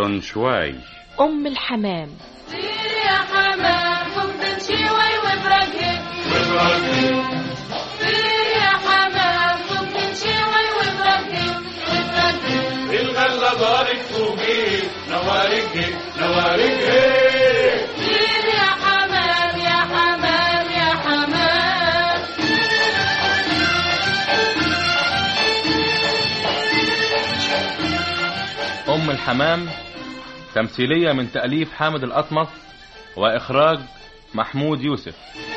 دون شواي أم الحمام طير يا حمام ممكن شوي وبرقك طير يا حمام ممكن شوي وبرقك وبرقك الغلة دارك فوقيه نوارك نوارك طير يا حمام يا حمام يا حمام أم الحمام تمثيلية من تأليف حامد الأطمس وإخراج محمود يوسف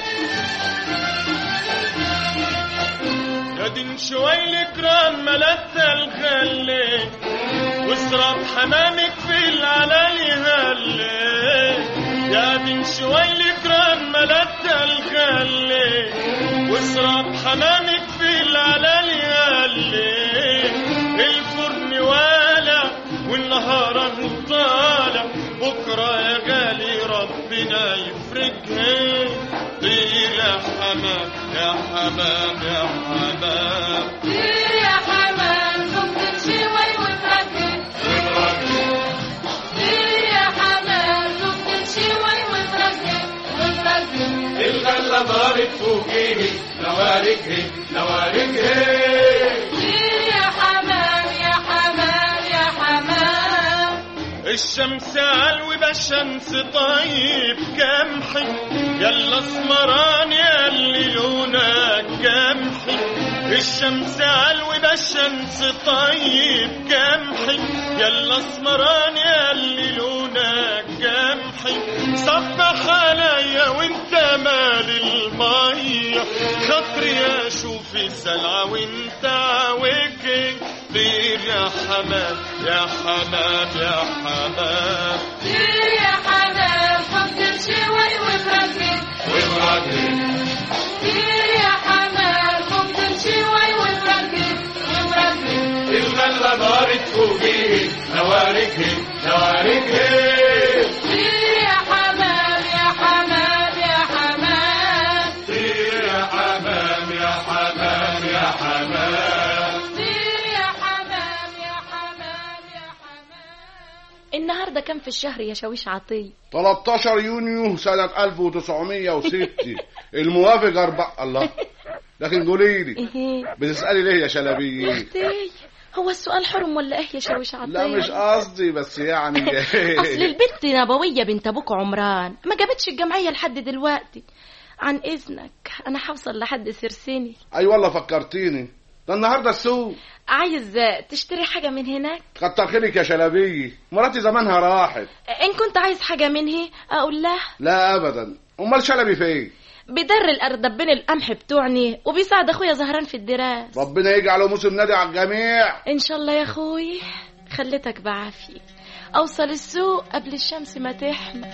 يا دين شوي الكرام ملت الخلي واسرب حمامك في العلالي هلي يا دين شوي الكرام ملت الخلي واسرب حمامك في العلالي هلي الفرن والع والنهار طالع بكرة يا غالي ربنا يفرجها طير يا حمام يا حمام يا حمام طير يا حمام ممكن شوي وبرقك طير يا حمام ممكن شوي وبرقك وبرقك الغلة دارت فوقيه نوارك نوارك طير يا حمام يا حمام يا حمام الشمس علوي بالشمس طيب كمحي يلا اسمران ياللي لونك قمحي الشمس علوي بالشمس طيب كمحي يلا اسمران ياللي لونك قمحي صبح عليا وانت مال المية خاطري اشوف السلعة وانت عوجي طير يا حمام يا حمام يا حمام طير يا حمام ممكن شوي وبرقك طير يا حمام ممكن شوي وبرقك وبرقك الغلة دارت فوقيه نوارك نوارك طير يا حمام يا حمام يا حمام طير يا حمام يا حمام يا حمام طير يا حمام يا حمام يا حمام النهاردة كم في الشهر يا شاويش عطية 13 يونيو سنة 1906 الموافق أربع الله لكن قولي لي إيه بتسألي ليه يا شلبي أختي هو السؤال حرم ولا إيه يا شاويش عطية لا مش قصدي بس يعني أصل البنت نبوية بنت أبوك عمران ما جابتش الجمعية لحد دلوقتي عن إذنك أنا هوصل لحد سرسني أي والله فكرتيني ده النهارده السوق عايز تشتري حاجة من هناك كتر خيرك يا شلبي مراتي زمانها راحت إن كنت عايز حاجة منه أقول لها لا أبدا أمال شلبي فين بيدر الأردبين القمح بتوعني وبيساعد أخويا زهران في الدراسة ربنا يجعله موسم نادي على الجميع إن شاء الله يا أخوي خليتك بعافية أوصل السوق قبل الشمس ما تحمى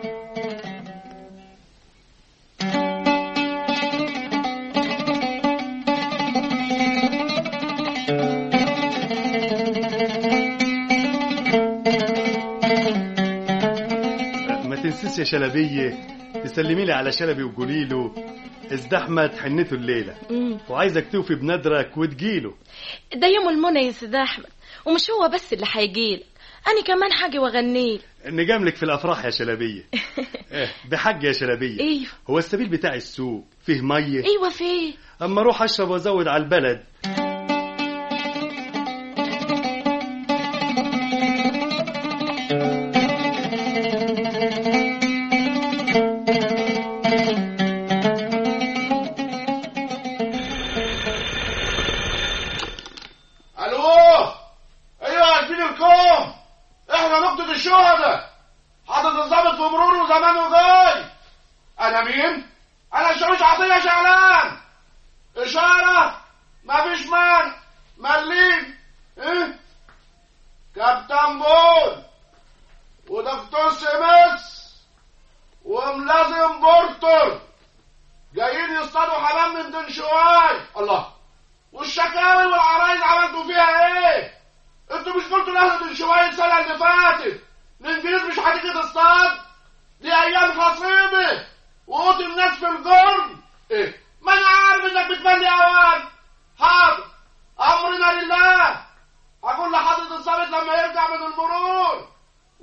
ما تنسيش يا شلبية تسلمي لي على شلبي وقولي له ازدحمت حنته الليلة مم. وعايزك توفي بنذرك وتجيله ده يوم المنى يا سيد أحمد ومش هو بس اللي هيجيلك أنا كمان حاجة وأغنيلك نجاملك في الأفراح يا شلبية إيه بحق يا شلبية أيوة هو السبيل بتاع السوق فيه مية أيوة فيه أما أروح أشرب وأزود على البلد ألو أيوة عارفين الكوم إحنا نقطة الشهداء حاطط الضابط في مرور وزمانه جاي أنا مين؟ أنا شاويش عطية شعلان إشارة مفيش مانع ملين إيه؟ كابتن بول ودكتور سمس وملازم بورتر جايين يصطادوا حمام من دون شواي الله والشكاوي والعرايس عملتوا فيها ايه؟ انتوا مش قلتوا لاهل دون شواي السنة اللي فاتت الانجليز مش هتيجي تصطاد؟ دي ايام خصيبة وقوت الناس في الجرم ايه؟ ما انا عارف انك بتملي اوان حاضر امرنا لله هقول لحضرة الظابط لما يرجع من المرور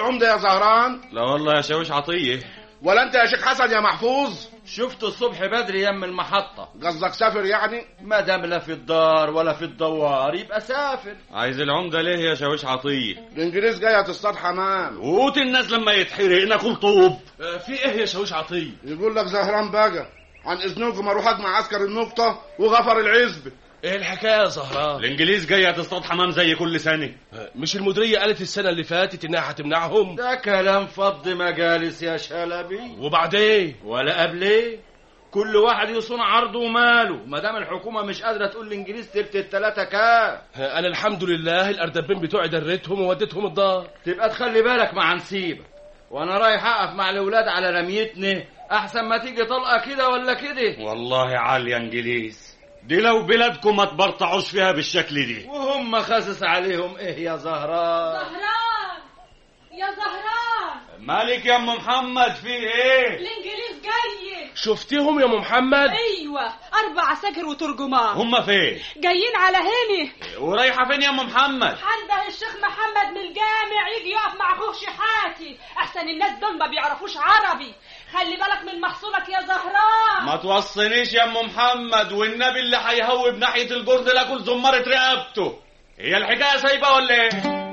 العمده يا زهران لا والله يا شاويش عطية ولا انت يا شيخ حسن يا محفوظ شفته الصبح بدري يم المحطة قصدك سافر يعني ما دام لا في الدار ولا في الدوار يبقى سافر عايز العمدة ليه يا شاويش عطية الانجليز جايه تصطاد حمام قوت الناس لما يتحرق ناكل طوب في ايه يا شاويش عطيه يقول لك زهران بقى عن اذنكم اروح اجمع عسكر النقطه وغفر العزب ايه الحكايه يا زهران الانجليز جاية تصطاد حمام زي كل سنة مش المديريه قالت السنه اللي فاتت انها هتمنعهم ده كلام فض مجالس يا شلبي وبعدين ولا قبليه كل واحد يصون عرضه وماله ما دام الحكومه مش قادره تقول للانجليز تلت التلاته كام انا الحمد لله الاردبين بتوعي دريتهم ووديتهم الدار تبقى تخلي بالك مع نسيبك وانا رايح اقف مع الاولاد على رميتنا احسن ما تيجي طلقه كده ولا كده والله عالية انجليز دي لو بلادكم ما تبرطعوش فيها بالشكل دي وهم خاسس عليهم ايه يا زهران زهران يا زهران مالك يا ام محمد في ايه الانجليز جاي شفتيهم يا ام محمد ايوه اربع سكر وترجمان هم فين جايين على هنا ورايحة فين يا ام محمد عنده الشيخ محمد من الجامع يجي يقف مع اخوه شحاتي احسن الناس دول ما بيعرفوش عربي خلي بالك من محصولك يا زهران ما توصنيش يا ام محمد والنبي اللي هيهوب ناحية الجرد لاكل زمارة رقبته هي الحكاية سايبة ولا ايه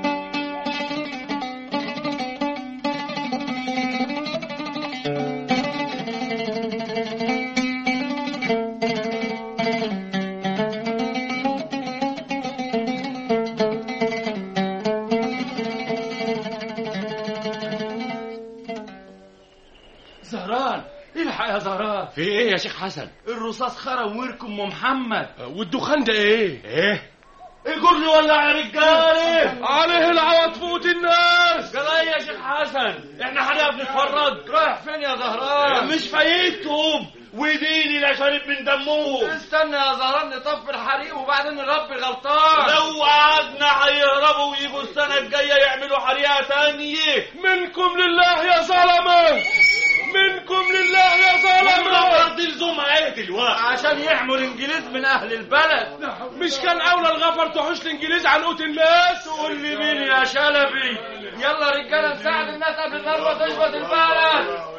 زهران الحق يا زهران في ايه يا شيخ حسن الرصاص خرم وركم ام محمد والدخان ده ايه ايه الجرن ولع يا رجاله عليه العوض فوت الناس قال يا شيخ حسن احنا هنقف نتفرج رايح فين يا زهران مش فايتهم وديني لا شارب من دمهم استنى يا زهران نطفي الحريق وبعدين نربي غلطان لو قعدنا هيهربوا ويجوا السنة الجاية يعملوا حريقة تانية منكم لله يا زلمه منكم لله يا زلمه والله دي لزومها ايه دلوقتي عشان يحموا الانجليز من اهل البلد مش كان اولى الغفر تحوش الانجليز عن قوت الناس قول لي مين يا شلبي يلا رجاله نساعد الناس قبل النار ما تشبط البلد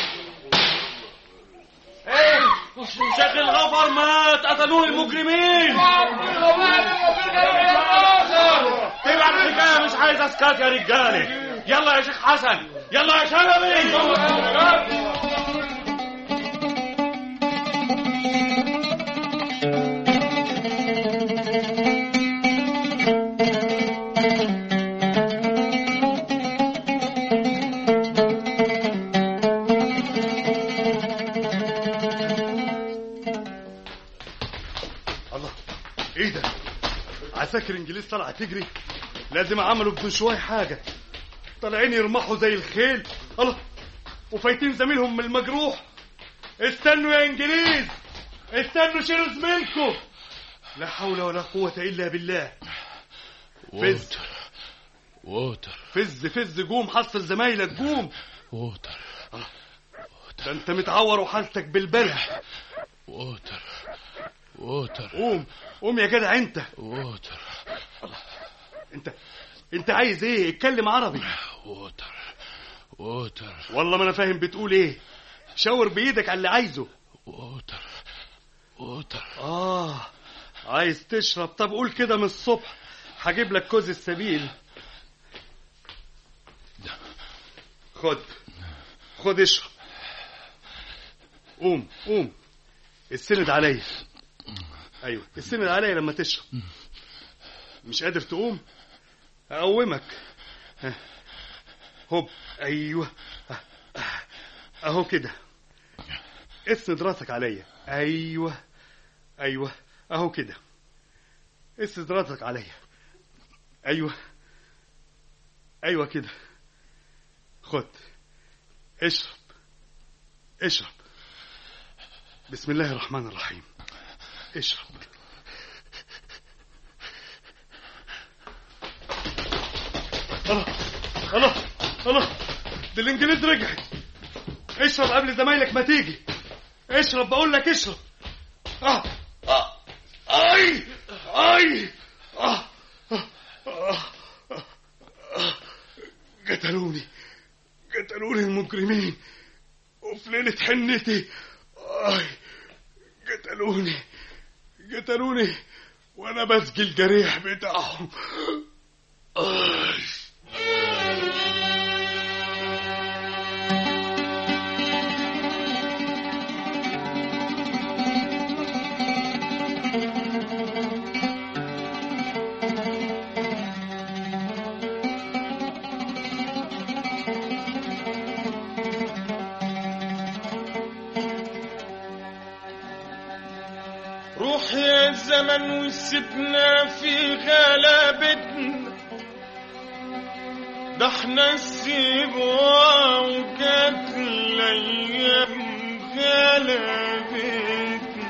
ايه شيخ الغفر مات قتلوه المجرمين تبقى الحكاية مش عايز اسكات يا رجالة يلا يا شيخ حسن يلا يا شلبي الله ايه ده عساكر انجليز طالعه تجري لازم عملوا بدون شويه حاجه طالعين يرمحوا زي الخيل الله وفايتين زميلهم من المجروح استنوا يا انجليز استنوا شيلوا زميلكم لا حول ولا قوة إلا بالله فز ووتر فز فز قوم حصل زمايلك قوم ووتر ده انت متعور وحالتك بالبرد ووتر ووتر قوم قوم يا جدع انت ووتر انت انت عايز ايه اتكلم عربي ووتر ووتر والله ما انا فاهم بتقول ايه شاور بايدك على اللي عايزه ووتر ووتر اه عايز تشرب طب قول كده من الصبح هجيب لك كوز السبيل خد خد اشرب قوم قوم السند عليا ايوه السند عليا لما تشرب مش قادر تقوم اقومك ها. هوب ايوه اهو كده اسند راسك عليا ايوه ايوه اهو كده اسند راسك عليا ايوه ايوه كده خد اشرب اشرب بسم الله الرحمن الرحيم اشرب الله الله الله دي الانجليز رجعت اشرب قبل زمايلك ما تيجي اشرب بقول لك اشرب اه اه اي اي آه. آه. آه. قتلوني قتلوني المجرمين وفي ليلة حنتي آي قتلوني قتلوني وانا بسقي الجريح بتاعهم آي روح يا زمن وسبنا في غلبتنا ده احنا السبوع وكانت الايام غلبتنا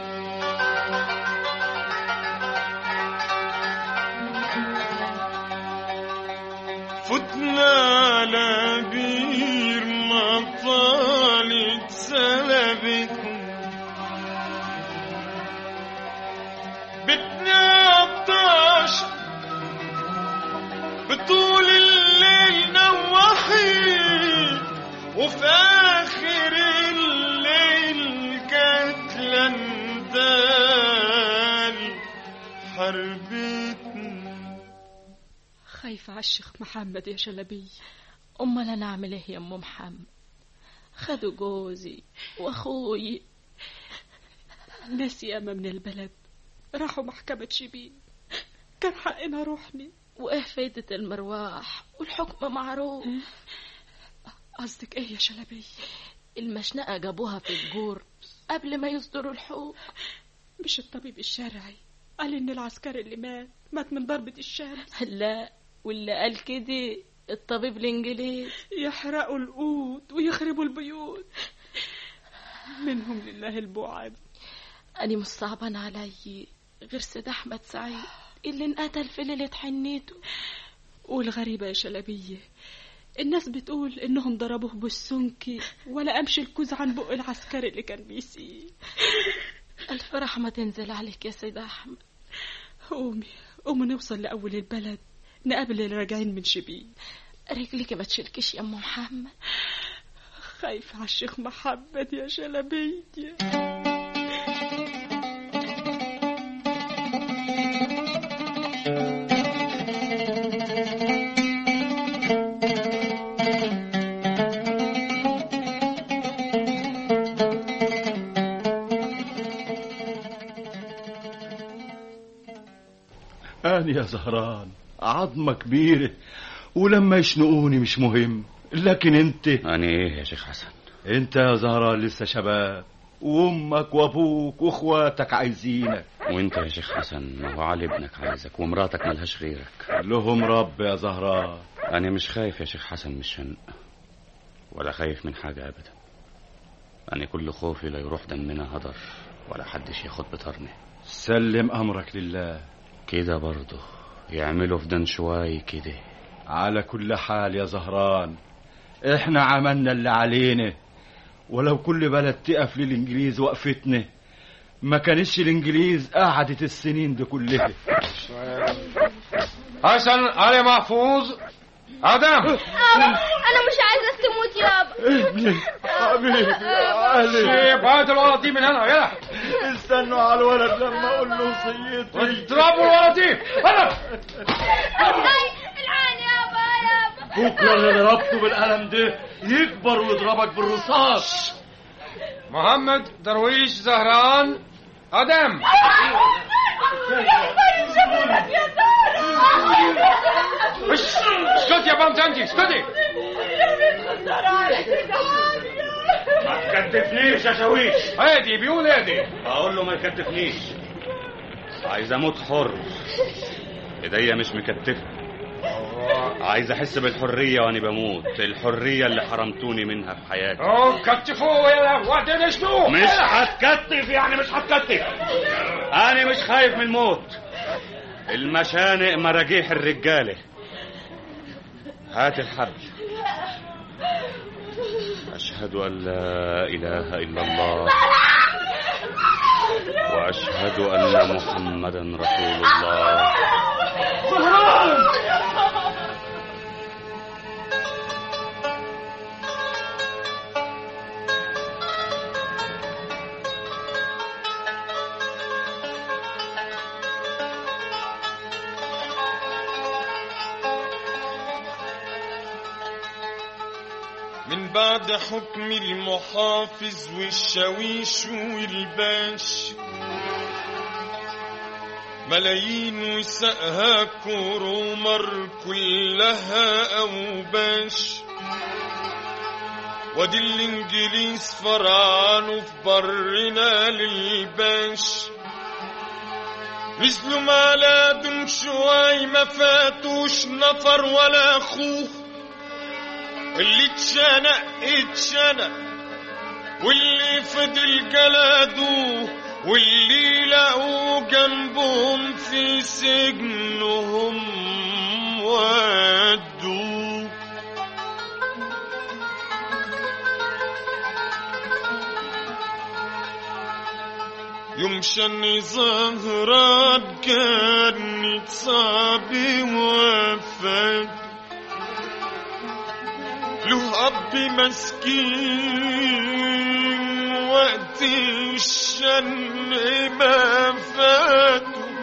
فتنا على بير ما طالت سلبتنا بتنعطش بطول الليل نوحي وفي آخر الليل جات لندال حربتنا خايفة على الشيخ محمد يا شلبي امال انا اعمل ايه يا ام محمد خدوا جوزي واخوي ناس ياما من البلد راحوا محكمة شبين كان حقنا روحني وايه فايدة المرواح والحكم معروف قصدك ايه يا شلبي المشنقة جابوها في الجور قبل ما يصدروا الحكم مش الطبيب الشرعي قال ان العسكري اللي مات مات من ضربة الشمس لا واللي قال كده الطبيب الانجليزي يحرقوا القوت ويخربوا البيوت منهم لله البعد أنا مش صعبان علي غير سيد أحمد سعيد اللي انقتل في ليلة حنيته والغريبة يا شلبية الناس بتقول انهم ضربوه بالسنكي ولا امشي الكوز عن بق العسكري اللي كان بيسيء ألف رحمة تنزل عليك يا سيد أحمد قومي قومي نوصل لأول البلد نقابل اللي راجعين من شبين رجلك ما تشيلكش يا أم محمد خايفة على الشيخ محمد يا شلبية أنا يا زهران عظمة كبيرة ولما يشنقوني مش مهم لكن انت أنا إيه يا شيخ حسن انت يا زهران لسه شباب وامك وابوك واخواتك عايزينك وانت يا شيخ حسن ما هو علي ابنك عايزك ومراتك ملهاش غيرك لهم رب يا زهران أنا مش خايف يا شيخ حسن من الشنق ولا خايف من حاجة أبدا أنا كل خوفي لا يروح دمنا هدر ولا حدش ياخد بطرني سلم امرك لله كده برضه يعملوا في دن شوي كده على كل حال يا زهران احنا عملنا اللي علينا ولو كل بلد تقف للانجليز وقفتنا ما كانش الانجليز قعدت السنين دي كلها حسن علي محفوظ ادم انا مش عايزه تموت يابا ابني حبيبي علي سيب هات الولد دي من هنا يلا استنوا على الولد لما اقول له وصيتي اضربوا الولد دي هلا العين يابا يابا بكره اللي ضربته بالقلم ده يكبر ويضربك بالرصاص محمد درويش زهران ادم وش اسكت يا بنت انت اسكتي ما تكتفنيش يا شاويش هادي بيقول هادي أقول له ما يكتفنيش عايز أموت حر إيديا مش مكتفة عايز أحس بالحرية وأنا بموت الحرية اللي حرمتوني منها في حياتي اوه كتفوه يلا وحدة شنو مش هتكتف يعني مش هتكتف انا مش خايف من الموت المشانق مراجيح الرجاله هات الحبل اشهد ان لا اله الا الله واشهد ان محمدا رسول الله من بعد حكم المحافظ والشاويش والباش ملايين وسقها كرومر كلها أوباش وادي الانجليز فرعانوا في برنا للباش نزلوا مالادن شوي ما فاتوش نفر ولا خوخ اللي اتشنق اتشنق واللي فضل جلدوه واللي لقوا جنبهم في سجنهم ودوه يوم شني زهرات كانت صعبة وفات له أب مسكين وقت الشن ما فاته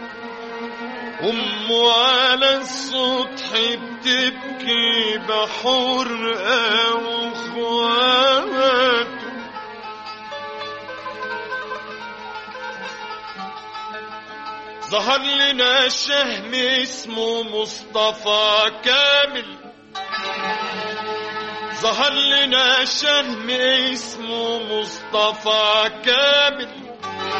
أمه على السطح بتبكي بحرقة وإخواته ظهر لنا شهم اسمه مصطفى كامل ظهر لنا شهم اسمه مصطفى كامل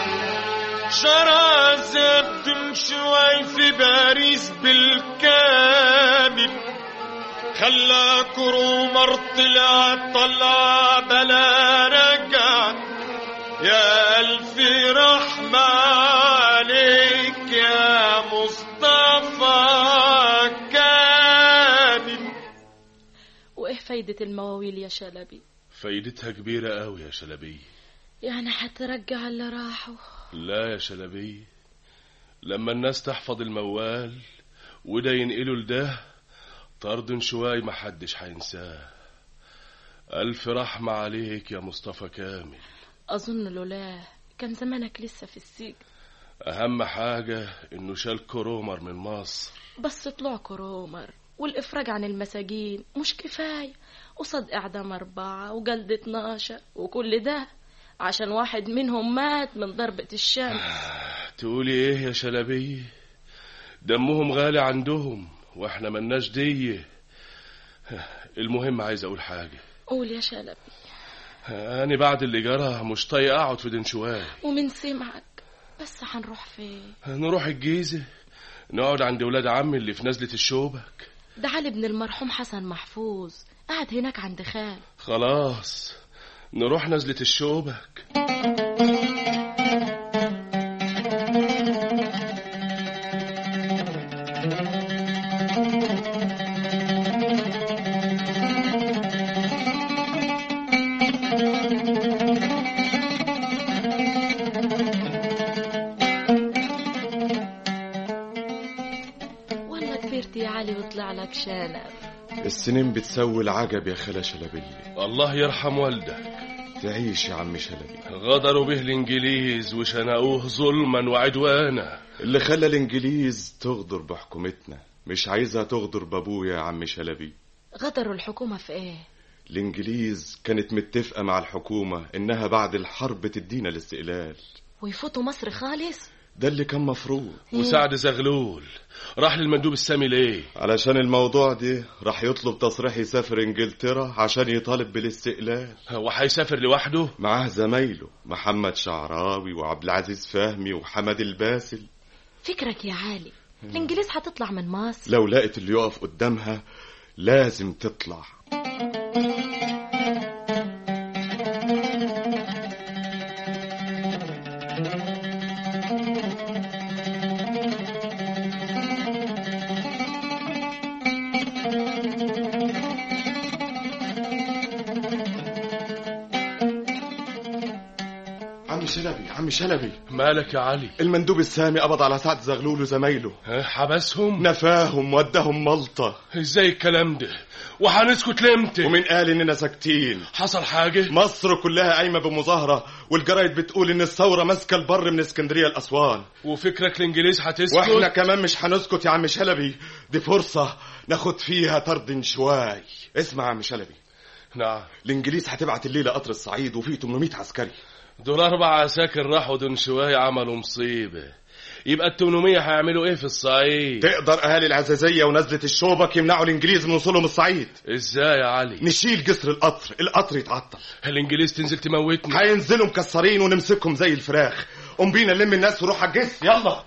شرع زبد شوي في باريس بالكامل خلى كرومر طلع طلع بلا رجع يا ألف رحمة عليك يا مصطفى كامل وايه فايدة المواويل يا شلبي فايدتها كبيرة قوي يا شلبي يعني هترجع اللي راحوا لا يا شلبي لما الناس تحفظ الموال وده ينقله لده طرد شوي محدش هينساه ألف رحمة عليك يا مصطفى كامل أظن لولاه كان زمانك لسه في السجن أهم حاجة إنه شال كرومر من مصر بس طلع كرومر والإفراج عن المساجين مش كفاية قصاد إعدام أربعة وجلد 12 وكل ده عشان واحد منهم مات من ضربة الشمس تقولي إيه يا شلبي دمهم غالي عندهم وإحنا ملناش دية المهم عايز أقول حاجة قول يا شلبي أنا بعد اللي جرى مش طايق أقعد في دنشوان ومن سمعك بس هنروح فين نروح الجيزة نقعد عند ولاد عمي اللي في نزلة الشوبك ده علي ابن المرحوم حسن محفوظ قاعد هناك عند خال خلاص نروح نزلة الشوبك ولا كبرت يا علي وطلع لك شانب السنين بتسوي العجب يا خلا شلبي الله يرحم والدك تعيش يا عم شلبي غدروا به الإنجليز وشنقوه ظلما وعدوانا اللي خلى الإنجليز تغدر بحكومتنا مش عايزها تغدر بابويا يا عم شلبي غدروا الحكومة في ايه الإنجليز كانت متفقة مع الحكومة إنها بعد الحرب تدينا الاستقلال ويفوتوا مصر خالص ده اللي كان مفروض وسعد زغلول راح للمندوب السامي ليه علشان الموضوع ده راح يطلب تصريح يسافر انجلترا عشان يطالب بالاستقلال هو هيسافر لوحده معاه زمايله محمد شعراوي وعبد العزيز فهمي وحمد الباسل فكرك يا علي الانجليز هتطلع من مصر لو لقت اللي يقف قدامها لازم تطلع عم شلبي عم شلبي مالك يا علي المندوب السامي قبض على سعد زغلول وزمايله ها، حبسهم نفاهم وداهم ملطة ازاي الكلام ده وهنسكت لمتى ومن قال اننا ساكتين حصل حاجة مصر كلها قايمة بمظاهرة والجرايد بتقول ان الثورة ماسكة البر من اسكندرية لأسوان وفكرك الانجليز هتسكت واحنا كمان مش هنسكت يا عم شلبي دي فرصة ناخد فيها طرد شواي اسمع يا عم شلبي نعم الانجليز هتبعت الليله قطر الصعيد وفيه 800 عسكري دول اربع عساكر راحوا دون شوية عملوا مصيبة يبقى ال 800 هيعملوا ايه في الصعيد تقدر اهالي العزازيه ونزله الشوبك يمنعوا الانجليز من وصولهم الصعيد ازاي يا علي نشيل جسر القطر القطر يتعطل الانجليز تنزل تموتنا هينزلوا مكسرين ونمسكهم زي الفراخ قوم بينا نلم الناس ونروح على الجسر يلا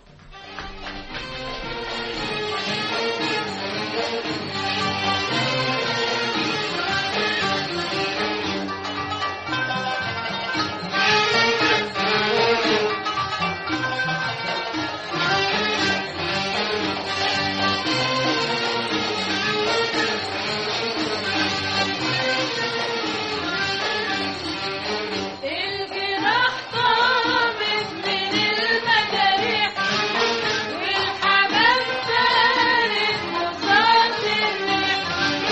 الجراح طابت من المجاريح والحمام فارق وصوت الريح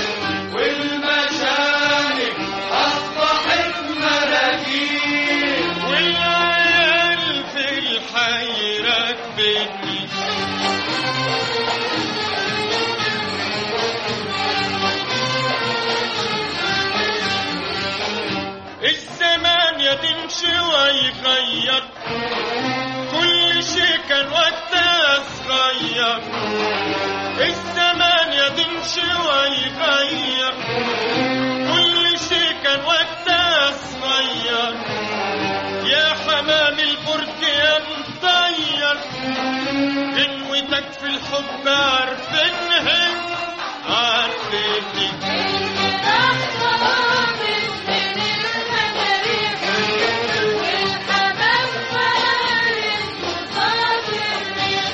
والمشانق أصبحت مراجيح والعيال في الحي راكبني الزمان يا تمشي ويغير كل شي كان وقتها صغير الزمان يا تمشي ويغير كل شي كان وقتها صغير يا حمام البرج يا مطير غنوتك في الحب عارفينها عارفيني الجراح طابت من المجاريح والحمام فارق وصوت الريح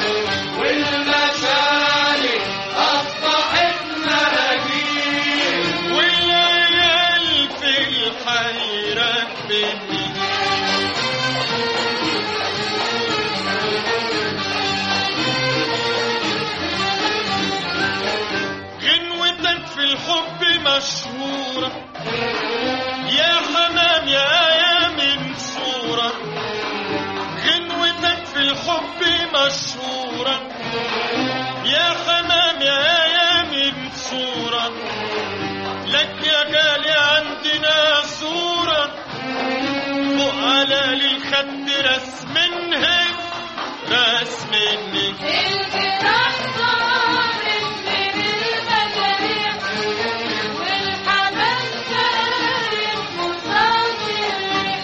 والمشانق أصبحت مراجيح والعيال في الحي راكبني غنوتك في الحب مشهورة يا حمام يا يا من صورة غنوتك في الحب مشهورة يا حمام يا يا من صورة لك يا غالي عندنا صورة فوق على للخد رسمنها رسمني الجراح طابت من المجاريح والحمام فارق وصوت الريح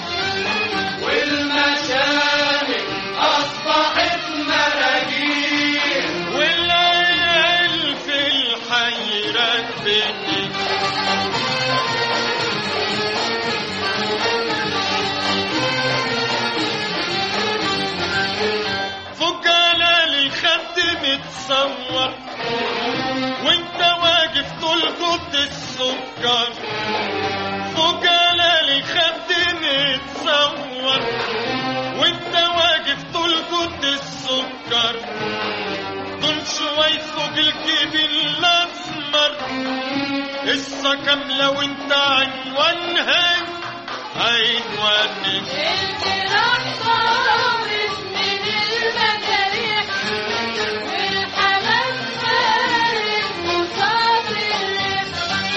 والمشانق أصبحت مراجيح والعيال في الحي راكبني فوق على الخد متصور وانت واقف تلقط السكر فوق على الخد متصور وانت واقف تلقط السكر دول شوي فوق الجبين الاسمر قصة كاملة وانت عنوانها عنوانها الجراح طابت من المجاريح والحمام فارق وصوت الريح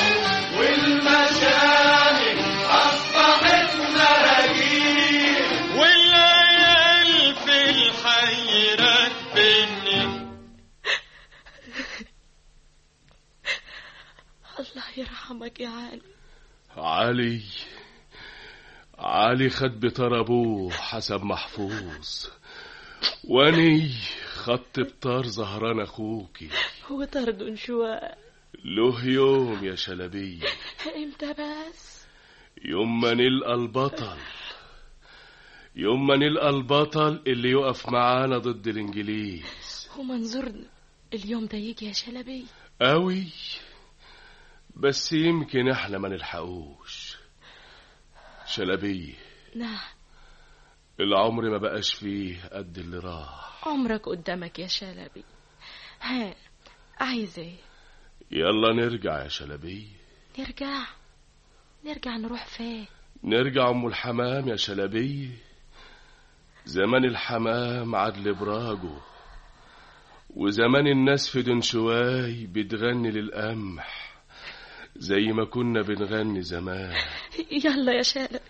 والمشانق أصبحت مراجيح والعيال في الحي راكبني الله يرحمك يا علي علي علي خد بطار ابوه حسب محفوظ واني خدت بطار زهران اخوكي وطردن شوية له يوم يا شلبي امتى بس يوم ما نلقى البطل يوم ما نلقى البطل اللي يقف معانا ضد الانجليز ومنظور اليوم ده يجي يا شلبي قوي بس يمكن احنا ما نلحقوش شلبي نعم العمر ما بقاش فيه قد اللي راح عمرك قدامك يا شلبي ها عايز ايه يلا نرجع يا شلبي نرجع نرجع نروح فين نرجع ام الحمام يا شلبي زمان الحمام عدل براجه وزمان الناس في دنشواي بتغني للقمح زي ما كنا بنغني زمان يلا يا شلبي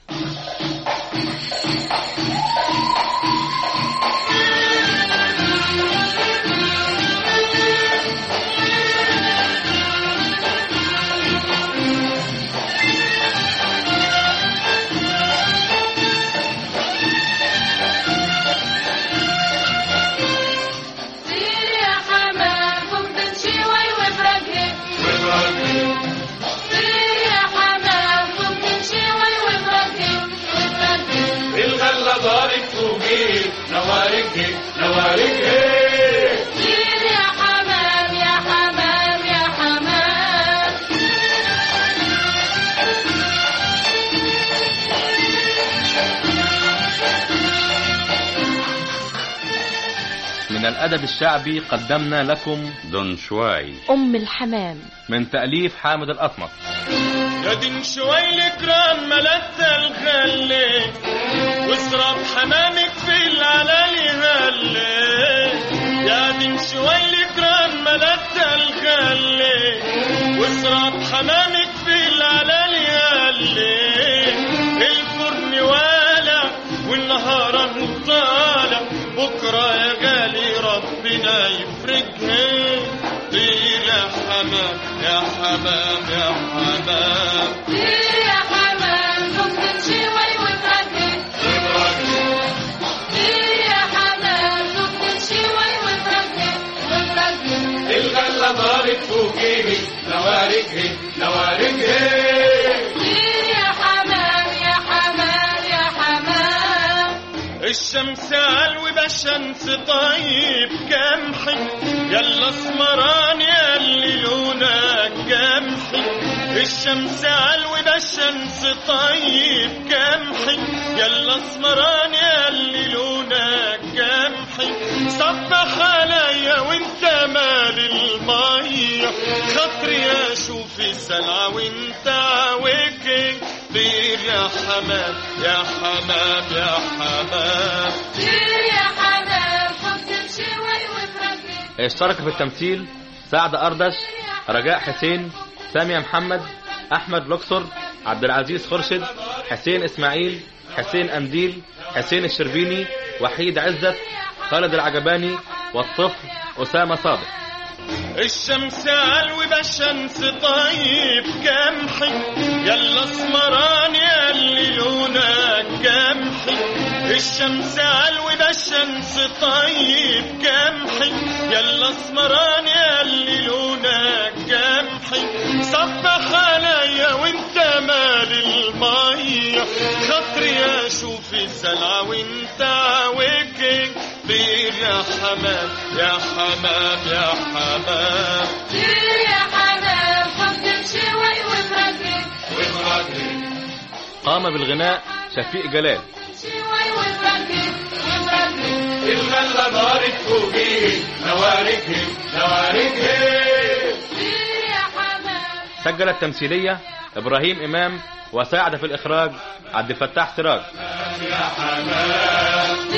طير يا حمام ممكن شوي وابرقها طير يا حمام ممكن شوي وابرقها وابرقها الغلة دارك فوقيه نوارك نوارك طير يا حمام يا حمام يا حمام من الأدب الشعبي قدمنا لكم دون شواي أم الحمام من تأليف حامد الأطمس يا دين شوي الكرام ملت الخلي واسرب حمامك في العلالي هلي يا دين شوي الكرام ملت الخلي واسرب حمامك في العلالي هلي الفرن والع والنهار طالع بكرة يا غالي ربنا يفرجها طير يا حمام يا حمام يا حمام طير يا حمام ممكن شوي وابرقها طير يا حمام ممكن شوي وابرقها وابرقها الغلة دارك فوقيه نوارك نوارك طير يا حمام يا حمام يا حمام الشمس علوي بالشمس طيب جمحي يلا اسمران ياللي لونك جمحي الشمس علوي بالشمس طيب جمحي يلا اسمران ياللي لونك جمحي صبح عليا وانت مال المية خاطري اشوف السلعة وانت عوجي طير يا حمام يا حمام يا حمام طير يا حمام ممكن شوي وابرقها اشترك في التمثيل سعد أردش رجاء حسين سامية محمد أحمد لوكسور عبد العزيز خرشد حسين إسماعيل حسين أنديل حسين الشربيني وحيد عزت خالد العجباني والطفل أسامة صادق الشمس علوي بالشمس طيب جمحي يلا اسمران ياللي لونك جمحي الشمس علوي بالشمس طيب جمحي يلا اسمران ياللي لونك جمحي صبح عليا وانت مال المية خاطري اشوف السلعة وانت عوجي طير يا حمام يا حمام يا حمام طير يا حمام ممكن شوي وابرقها قام بالغناء شفيق جلال شوي وابرقها وابرقها الغلة دارك فوقيه نوارك نوارك طير يا حمام سجل التمثيلية إبراهيم إمام وساعد في الإخراج عبد الفتاح سراج طير يا حمام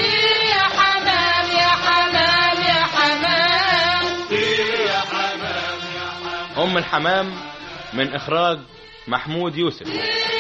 يا حمام يا حمام أم الحمام من إخراج محمود يوسف طير